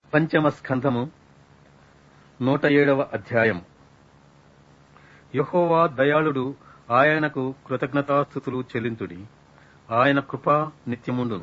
పంచమ స్కంధము నూట ఏడవ అధ్యాయం యహోవా దయాళుడు ఆయనకు కృతజ్ఞతాస్థుతులు చెల్లింతుడి ఆయన కృప నిత్యముండును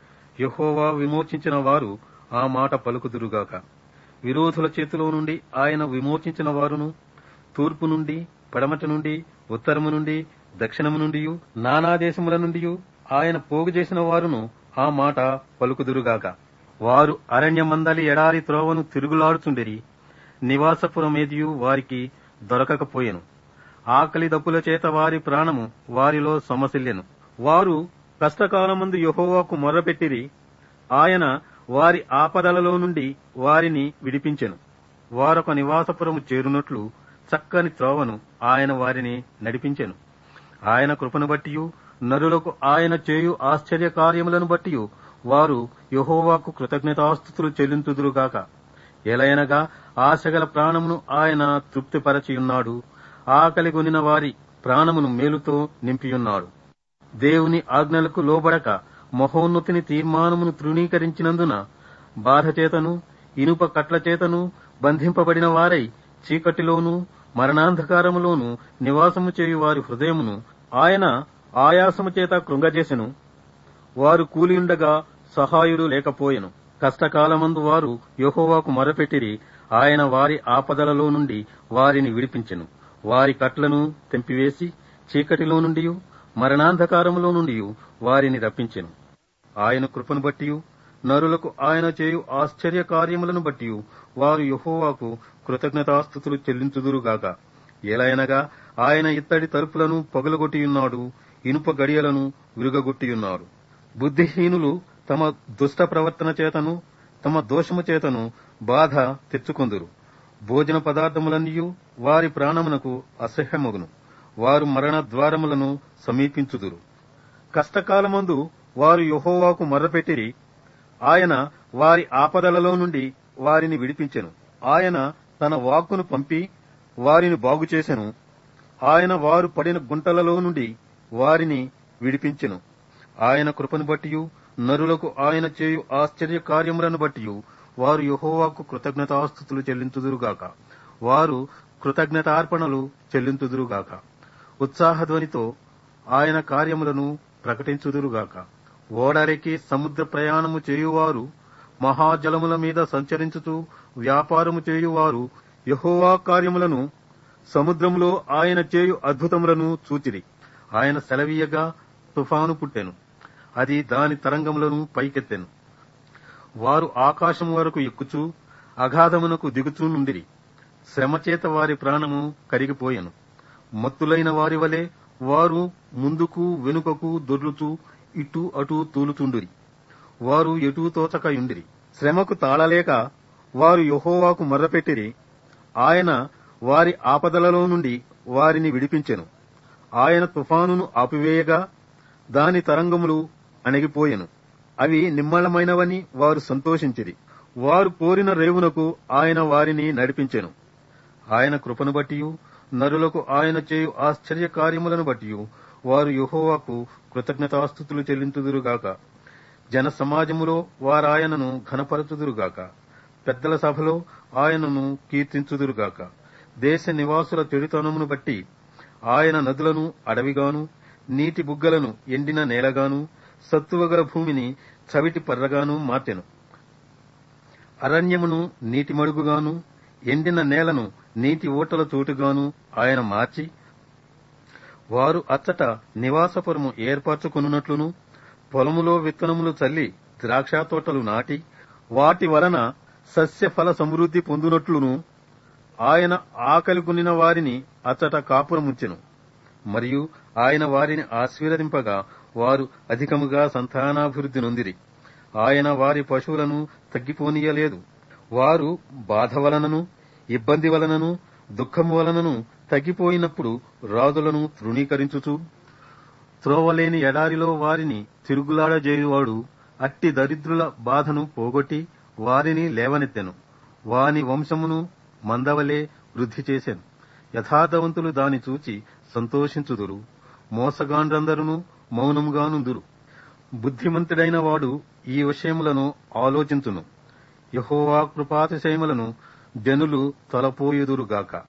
యహోవా విమోచించిన వారు ఆ మాట పలుకుదురుగాక విరోధుల చేతిలో నుండి ఆయన విమోచించిన వారును తూర్పు నుండి పడమట నుండి ఉత్తరము నుండి దక్షిణము నుండి నానా దేశముల నుండి ఆయన పోగు చేసిన వారును ఆ మాట పలుకుదురుగాక వారు అరణ్యమందలి ఎడారి త్రోవను తిరుగులాడుచుండిరి నివాసపురమేదియు వారికి దొరకకపోయెను ఆకలి దప్పుల చేత వారి ప్రాణము వారిలో సొమసిల్లెను వారు కష్టకాలమందు యహోవాకు మొర్రపెట్టిరి ఆయన వారి ఆపదలలో నుండి వారిని విడిపించెను వారొక నివాసపురము చేరునట్లు చక్కని త్రోవను ఆయన వారిని నడిపించెను ఆయన కృపను బట్టియు నరులకు ఆయన చేయు ఆశ్చర్య కార్యములను బట్టియు వారు యహోవాకు కృతజ్ఞతాస్థుతులు చెల్లింతుదురుగాక ఎలయనగా ఆశగల ప్రాణమును ఆయన తృప్తిపరచియున్నాడు ఆకలి కొనిన వారి ప్రాణమును మేలుతో నింపియున్నాడు దేవుని ఆజ్ఞలకు లోబడక మహోన్నతిని తీర్మానమును తృణీకరించినందున బాధ చేతను ఇనుప కట్ల చేతను బంధింపబడిన వారై చీకటిలోను మరణాంధకారములోను నివాసము చేయు వారి హృదయమును ఆయన ఆయాసము చేత కృంగజేసెను వారు కూలియుండగా సహాయుడు లేకపోయెను కష్టకాలమందు వారు యహోవాకు మొరపెట్టిరి ఆయన వారి ఆపదలలో నుండి వారిని విడిపించెను వారి కట్లను తెంపివేసి చీకటిలో నుండి మరణాంధకారములో నుండి వారిని రప్పించెను ఆయన కృపను బట్టి నరులకు ఆయన చేయు ఆశ్చర్య కార్యములను బట్టి వారు యహోవాకు కృతజ్ఞతాస్థుతులు చెల్లించుదురుగాక ఎలయనగా ఆయన ఇత్తడి తలుపులను పగులగొట్టియున్నాడు ఇనుప గడియలను విరుగగొట్టియున్నాడు బుద్ధిహీనులు తమ దుష్ట ప్రవర్తన చేతను తమ దోషము చేతను బాధ తెచ్చుకొందురు భోజన పదార్థములన్నీ వారి ప్రాణమునకు అసహ్యమగును వారు మరణ ద్వారములను సమీపించుదురు కష్టకాలమందు వారు యహోవాకు మర్రపెట్టిరి ఆయన వారి ఆపదలలో నుండి వారిని విడిపించెను ఆయన తన వాక్కును పంపి వారిని బాగుచేసెను ఆయన వారు పడిన గుంటలలో నుండి వారిని విడిపించెను ఆయన కృపను బట్టియు నరులకు ఆయన చేయు ఆశ్చర్య కార్యములను బట్టియు వారు యహోవాకు కృతజ్ఞతాస్థుతులు చెల్లించుదురుగాక వారు కృతజ్ఞతార్పణలు చెల్లించుదురుగాక ఉత్సాహధ్వనితో ఆయన కార్యములను ప్రకటించుదురుగాక ఓడరెక్కి సముద్ర ప్రయాణము చేయువారు మహాజలముల మీద సంచరించుతూ వ్యాపారము చేయువారు యహోవా కార్యములను సముద్రములో ఆయన చేయు అద్భుతములను చూచిరి ఆయన సెలవీయగా తుఫాను పుట్టెను అది దాని తరంగములను పైకెత్తెను వారు ఆకాశం వరకు ఎక్కుచూ అగాధమునకు దిగుచూ నుండిరి శ్రమచేత వారి ప్రాణము కరిగిపోయెను మత్తులైన వారి వలె వారు ముందుకు వెనుకకు దొర్లుతూ ఇటు అటు తూలుతుండురి వారు ఎటూ తోచక యుండిరి శ్రమకు తాళలేక వారు యహోవాకు మర్రపెట్టిరి ఆయన వారి ఆపదలలో నుండి వారిని విడిపించెను ఆయన తుఫానును ఆపివేయగా దాని తరంగములు అణిగిపోయెను అవి నిమ్మళమైనవని వారు సంతోషించిరి వారు కోరిన రేవునకు ఆయన వారిని నడిపించెను ఆయన కృపను బట్టియు నరులకు ఆయన చేయు ఆశ్చర్య కార్యములను బట్టియు వారు యహోవాకు కృతజ్ఞతాస్థుతులు చెల్లించుదురుగాక జన సమాజములో వారాయనను ఘనపరచుదురుగాక పెద్దల సభలో ఆయనను కీర్తించుదురుగాక దేశ నివాసుల చెడుతనమును బట్టి ఆయన నదులను అడవిగాను నీటి బుగ్గలను ఎండిన నేలగాను సత్తువగల భూమిని చవిటి పర్రగాను మార్చెను అరణ్యమును నీటి మడుగుగాను ఎండిన నేలను నీటి ఓటల చోటుగాను ఆయన మార్చి వారు అచ్చట నివాసపురము ఏర్పరచుకున్నట్లును పొలములో విత్తనములు చల్లి ద్రాక్ష తోటలు నాటి వాటి వలన సస్య ఫల సమృద్ధి పొందునట్లును ఆయన ఆకలి కొనిన వారిని అచ్చట కాపురముంచెను మరియు ఆయన వారిని ఆశీర్వదింపగా వారు అధికముగా సంతానాభివృద్ధి నొందిరి ఆయన వారి పశువులను తగ్గిపోనీయలేదు వారు బాధ వలనను ఇబ్బంది వలనను దుఃఖము వలనను తగ్గిపోయినప్పుడు రాజులను తృణీకరించుచు త్రోవలేని ఎడారిలో వారిని తిరుగులాడజేయువాడు అట్టి దరిద్రుల బాధను పోగొట్టి వారిని లేవనెత్తెను వాని వంశమును మందవలే వృద్ధి చేసెను యథార్థవంతులు దాని చూచి సంతోషించుదురు మోసగాండ్రందరూ మౌనముగానుందురు బుద్ధిమంతుడైన వాడు ఈ విషయములను ఆలోచించును యహోవా కృపాతిశయములను జనులు తలపోయుదురుగాక